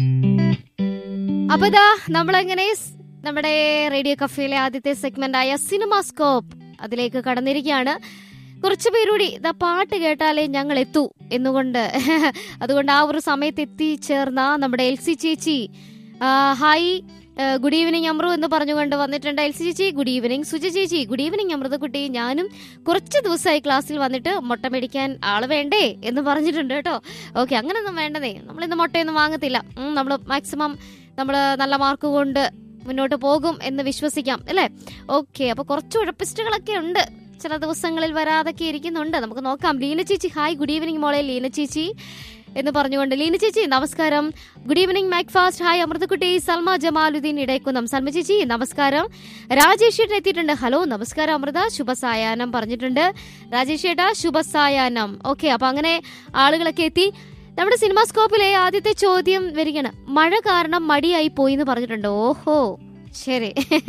അപ്പൊ ഇതാ നമ്മളെങ്ങനെ സ് നമ്മുടെ റേഡിയോ കഫേയിലെ ആദ്യത്തെ സെഗ്മെന്റ് ആയ സിനിമാസ്കോപ്പ് അതിലേക്ക് കടന്നിരിക്കുകയാണ് കുറച്ചു പേരൂടി ഇതാ പാട്ട് കേട്ടാലേ ഞങ്ങൾ എത്തൂ എന്നുകൊണ്ട് അതുകൊണ്ട് ആ ഒരു സമയത്ത് എത്തിച്ചേർന്ന നമ്മുടെ എൽ സി ചേച്ചി ആ, ഹായ് ആ, ഗുഡ് ഈവനിങ് അമ്രു എന്ന് പറഞ്ഞുകൊണ്ട് വന്നിട്ടുണ്ട് എൽ സി ചേച്ചി ഗുഡ് ഈവനിങ് സുജ ചേച്ചി ഗുഡ് ഈവനിങ് അമൃതക്കുട്ടി ഞാനും കുറച്ച് ദിവസമായി ക്ലാസ്സിൽ വന്നിട്ട് മുട്ട മേടിക്കാൻ ആള് വേണ്ടേ എന്ന് പറഞ്ഞിട്ടുണ്ട് കേട്ടോ ഓക്കെ അങ്ങനെയൊന്നും വേണ്ടതേ നമ്മളിന്ന് മുട്ടയൊന്നും വാങ്ങത്തില്ല നമ്മൾ മാക്സിമം നമ്മൾ നല്ല മാർക്ക് കൊണ്ട് മുന്നോട്ട് പോകും എന്ന് വിശ്വസിക്കാം അല്ലേ ഓക്കെ അപ്പൊ കുറച്ച് ഉഴപ്പിസ്റ്റുകളൊക്കെ ഉണ്ട് ചില ദിവസങ്ങളിൽ വരാതൊക്കെ ഇരിക്കുന്നുണ്ട് നമുക്ക് നോക്കാം ലീന ചേച്ചി ഹായ് ഗുഡ് ഈവനിങ് മോളെ ലീന ചേച്ചി എന്ന് പറഞ്ഞുകൊണ്ട് ലീന ചേച്ചി നമസ്കാരം ഗുഡ് ഈവനിങ് മാക്ഫാസ്റ്റ് ഹായ് അമൃതക്കുട്ടി സൽമ ജമാലുദ്ദീൻ ഇടയ്ക്കുന്നം സൽമ ചേച്ചി നമസ്കാരം രാജേഷ് ഏട്ടൻ എത്തിയിട്ടുണ്ട് ഹലോ നമസ്കാരം അമൃത ശുഭസായാനം പറഞ്ഞിട്ടുണ്ട് രാജേഷ് ഏട്ടാ ശുഭസായാനം ഓക്കെ അപ്പൊ അങ്ങനെ ആളുകളൊക്കെ എത്തി നമ്മുടെ സിനിമാസ്കോപ്പിലെ ആദ്യത്തെ ചോദ്യം വരികയാണ് മഴ കാരണം മടിയായി പോയി എന്ന് പറഞ്ഞിട്ടുണ്ട് ഓഹോ ശരി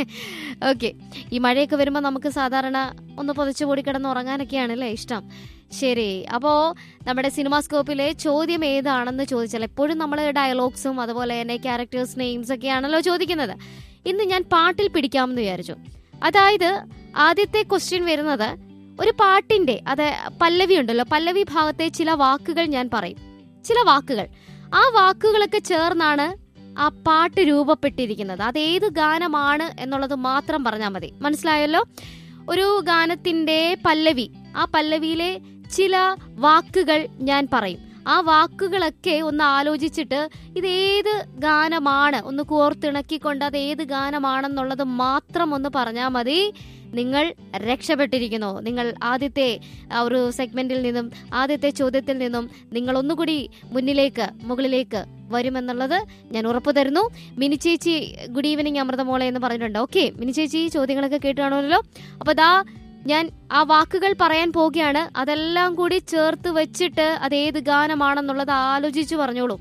ഓക്കെ ഈ മഴയൊക്കെ വരുമ്പോൾ നമുക്ക് സാധാരണ ഒന്ന് പൊതിച്ചു കൂടി കിടന്ന് ഉറങ്ങാനൊക്കെയാണ് അല്ലേ ഇഷ്ടം ശരി അപ്പോൾ നമ്മുടെ സിനിമാസ്കോപ്പിലെ ചോദ്യം ഏതാണെന്ന് ചോദിച്ചാൽ എപ്പോഴും നമ്മൾ ഡയലോഗ്സും അതുപോലെ തന്നെ ക്യാരക്ടേഴ്സ് നെയിംസ് ഒക്കെയാണല്ലോ ചോദിക്കുന്നത് ഇന്ന് ഞാൻ പാട്ടിൽ പിടിക്കാമെന്ന് വിചാരിച്ചു അതായത് ആദ്യത്തെ ക്വസ്റ്റ്യൻ വരുന്നത് ഒരു പാട്ടിന്റെ അത് പല്ലവി ഉണ്ടല്ലോ പല്ലവി ഭാഗത്തെ ചില വാക്കുകൾ ഞാൻ പറയും ചില വാക്കുകൾ ആ വാക്കുകളൊക്കെ ചേർന്നാണ് ആ പാട്ട് രൂപപ്പെട്ടിരിക്കുന്നത് അത് ഏത് ഗാനമാണ് എന്നുള്ളത് മാത്രം പറഞ്ഞാൽ മതി മനസ്സിലായല്ലോ ഒരു ഗാനത്തിന്റെ പല്ലവി ആ പല്ലവിയിലെ ചില വാക്കുകൾ ഞാൻ പറയും ആ വാക്കുകളൊക്കെ ഒന്ന് ആലോചിച്ചിട്ട് ഇത് ഏത് ഗാനമാണ് ഒന്ന് കോർത്തിണക്കിക്കൊണ്ട് അത് ഏത് ഗാനമാണെന്നുള്ളത് മാത്രം ഒന്ന് പറഞ്ഞാൽ മതി നിങ്ങൾ രക്ഷപ്പെട്ടിരിക്കുന്നു നിങ്ങൾ ആദ്യത്തെ ആ ഒരു സെഗ്മെന്റിൽ നിന്നും ആദ്യത്തെ ചോദ്യത്തിൽ നിന്നും നിങ്ങൾ ഒന്നുകൂടി മുന്നിലേക്ക് മുകളിലേക്ക് വരുമെന്നുള്ളത് ഞാൻ ഉറപ്പു തരുന്നു മിനി ചേച്ചി ഗുഡ് ഈവനിങ് അമൃതമോളെ എന്ന് പറഞ്ഞിട്ടുണ്ട് ഓക്കെ മിനി ചേച്ചി ചോദ്യങ്ങളൊക്കെ കേട്ട് കാണുമല്ലോ അപ്പൊ ദാ ഞാൻ ആ വാക്കുകൾ പറയാൻ പോവുകയാണ് അതെല്ലാം കൂടി ചേർത്ത് വെച്ചിട്ട് അത് ഏത് ഗാനമാണെന്നുള്ളത് ആലോചിച്ചു പറഞ്ഞോളൂ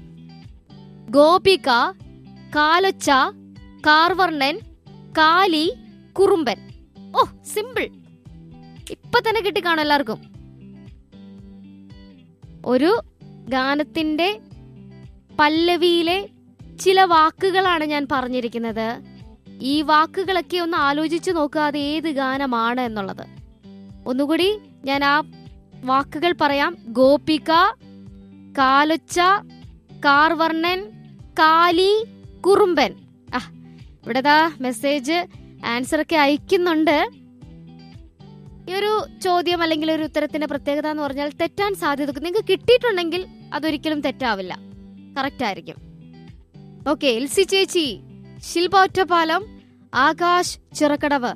ഗോപിക കാലൊച്ച കാർവർണൻ കാലി കുറുമ്പൻ ഓ സിമ്പിൾ ഇപ്പൊ തന്നെ കിട്ടിക്കാണും എല്ലാവർക്കും ഒരു ഗാനത്തിന്റെ പല്ലവിയിലെ ചില വാക്കുകളാണ് ഞാൻ പറഞ്ഞിരിക്കുന്നത് ഈ വാക്കുകളൊക്കെ ഒന്ന് ആലോചിച്ചു നോക്കുക അത് ഏത് ഗാനമാണ് എന്നുള്ളത് ഒന്നുകൂടി ഞാൻ ആ വാക്കുകൾ പറയാം ഗോപിക കാലൊച്ച കാർവർണൻ കാലി കുറുമ്പൻ ആ ഇവിടെതാ മെസ്സേജ് ആൻസർ ഒക്കെ അയക്കുന്നുണ്ട് ഈ ഒരു ചോദ്യം അല്ലെങ്കിൽ ഒരു ഉത്തരത്തിന്റെ പ്രത്യേകത എന്ന് പറഞ്ഞാൽ തെറ്റാൻ സാധ്യത നിങ്ങൾക്ക് കിട്ടിയിട്ടുണ്ടെങ്കിൽ അതൊരിക്കലും തെറ്റാവില്ല കറക്റ്റ് ആയിരിക്കും ഓക്കെ എൽസി ചേച്ചി ശില്പ ഒറ്റപ്പാലം ആകാശ് ചിറക്കടവ്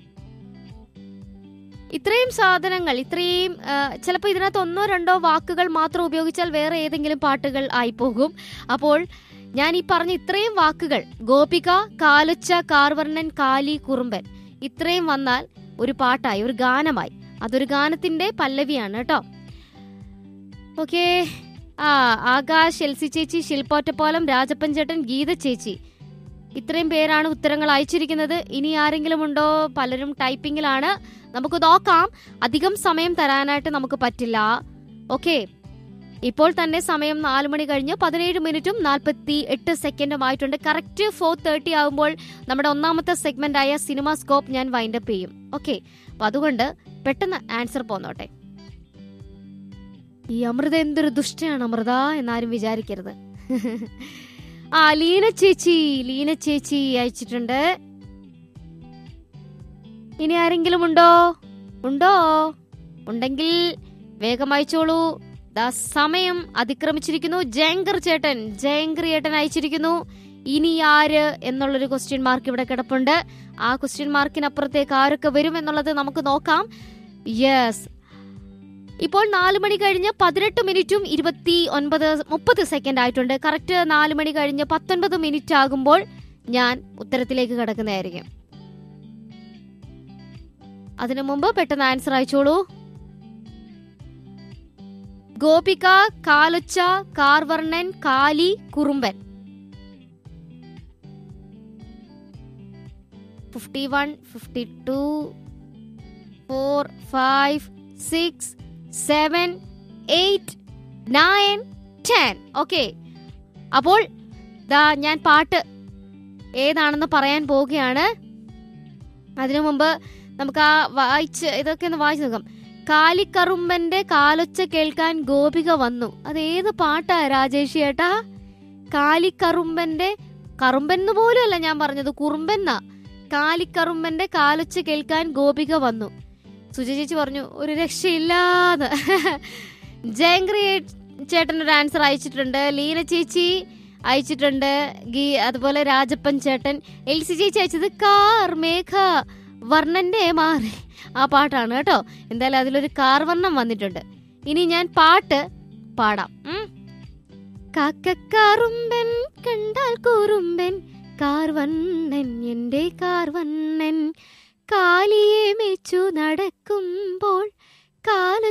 ഇത്രയും സാധനങ്ങൾ ഇത്രയും ചിലപ്പോൾ ഇതിനകത്ത് ഒന്നോ രണ്ടോ വാക്കുകൾ മാത്രം ഉപയോഗിച്ചാൽ വേറെ ഏതെങ്കിലും പാട്ടുകൾ ആയിപ്പോകും അപ്പോൾ ഞാൻ ഈ പറഞ്ഞ ഇത്രയും വാക്കുകൾ ഗോപിക കാലുച്ച കാർവർണൻ കാലി കുറുമ്പൻ ഇത്രയും വന്നാൽ ഒരു പാട്ടായി ഒരു ഗാനമായി അതൊരു ഗാനത്തിന്റെ പല്ലവിയാണ് കേട്ടോ ഓക്കേ ആ ആകാശ് എൽസി ചേച്ചി ശില്പോറ്റപ്പോലം രാജപ്പൻ ചേട്ടൻ ഗീത ചേച്ചി ഇത്രയും പേരാണ് ഉത്തരങ്ങൾ അയച്ചിരിക്കുന്നത് ഇനി ആരെങ്കിലും ഉണ്ടോ പലരും ടൈപ്പിംഗിലാണ് നമുക്ക് നോക്കാം അധികം സമയം തരാനായിട്ട് നമുക്ക് പറ്റില്ല ഓക്കെ ഇപ്പോൾ തന്നെ സമയം നാല് മണി കഴിഞ്ഞ് പതിനേഴ് മിനിറ്റും നാൽപ്പത്തി എട്ട് സെക്കൻഡും ആയിട്ടുണ്ട് കറക്റ്റ് ഫോർ തേർട്ടി ആകുമ്പോൾ നമ്മുടെ ഒന്നാമത്തെ സെഗ്മെന്റ് ആയ സിനിമ സ്കോപ്പ് ഞാൻ വൈൻഡപ്പ് ചെയ്യും ഓക്കെ അപ്പൊ അതുകൊണ്ട് പെട്ടെന്ന് ആൻസർ പോന്നോട്ടെ ഈ അമൃത എന്തൊരു ദുഷ്ടയാണ് അമൃത എന്നാരും വിചാരിക്കരുത് ആ ലീന ചേച്ചി ലീന ചേച്ചി അയച്ചിട്ടുണ്ട് ഇനി ആരെങ്കിലും ഉണ്ടോ ഉണ്ടോ ഉണ്ടെങ്കിൽ വേഗം അയച്ചോളൂ ദാ സമയം അതിക്രമിച്ചിരിക്കുന്നു ജയങ്കർ ചേട്ടൻ ജയങ്കർ ചേട്ടൻ അയച്ചിരിക്കുന്നു ഇനി ആര് എന്നുള്ളൊരു ക്വസ്റ്റ്യൻ മാർക്ക് ഇവിടെ കിടപ്പുണ്ട് ആ ക്വസ്റ്റ്യൻ മാർക്കിനപ്പുറത്തേക്ക് ആരൊക്കെ വരും എന്നുള്ളത് നമുക്ക് നോക്കാം യെസ് ഇപ്പോൾ നാല് മണി കഴിഞ്ഞ് പതിനെട്ട് മിനിറ്റും ഇരുപത്തി ഒൻപത് മുപ്പത് സെക്കൻഡ് ആയിട്ടുണ്ട് കറക്റ്റ് നാല് മണി കഴിഞ്ഞ് പത്തൊൻപത് മിനിറ്റ് ആകുമ്പോൾ ഞാൻ ഉത്തരത്തിലേക്ക് കിടക്കുന്നതായിരിക്കും അതിനു മുമ്പ് പെട്ടെന്ന് ആൻസർ അയച്ചോളൂ ഗോപിക കാലൊച്ച കാർവർണൻ കാലി കുറുമ്പൻ fifty one fifty two four five six seven eight nine ten okay അപ്പോൾ ദാ ഞാൻ പാട്ട് ഏതാണെന്ന് പറയാൻ പോവുകയാണ് അതിനു മുമ്പ് നമുക്ക് ആ വായിച്ച് ഇതൊക്കെ ഒന്ന് വായിച്ചു നോക്കാം കാലിക്കറുമ്പന്റെ കാലൊച്ച കേൾക്കാൻ ഗോപിക വന്നു അത് ഏത് പാട്ടാ രാജേഷ് ചേട്ടാ കാലിക്കറുമ്പന്റെ കറുമ്പൻ എന്ന് പോലും അല്ല ഞാൻ പറഞ്ഞത് കുറുമ്പെന്നാ കാലിക്കറുമ്പന്റെ കാലൊച്ച കേൾക്കാൻ ഗോപിക വന്നു സുജ ചേച്ചി പറഞ്ഞു ഒരു രക്ഷയില്ലാതെ ജയങ്ക്രി ചേട്ടൻ ഒരു ആൻസർ അയച്ചിട്ടുണ്ട് ലീന ചേച്ചി അയച്ചിട്ടുണ്ട് ഗീ അതുപോലെ രാജപ്പൻ ചേട്ടൻ എൽ സി ചേച്ചി അയച്ചത് കാർ മേഘ വർണ്ണന്റെ മാറി ആ പാട്ടാണ് കേട്ടോ എന്തായാലും അതിലൊരു കാർ വർണ്ണം വന്നിട്ടുണ്ട് ഇനി ഞാൻ പാട്ട് പാടാം ഉം. കാക്കക്കാറുമ്പൻ കണ്ടാൽ കൂറുമ്പൻ കാർവണ്ണൻ എന്റെ കാർവണ്ണൻ കാലിയെ മേച്ചു നടക്കുമ്പോൾ കാല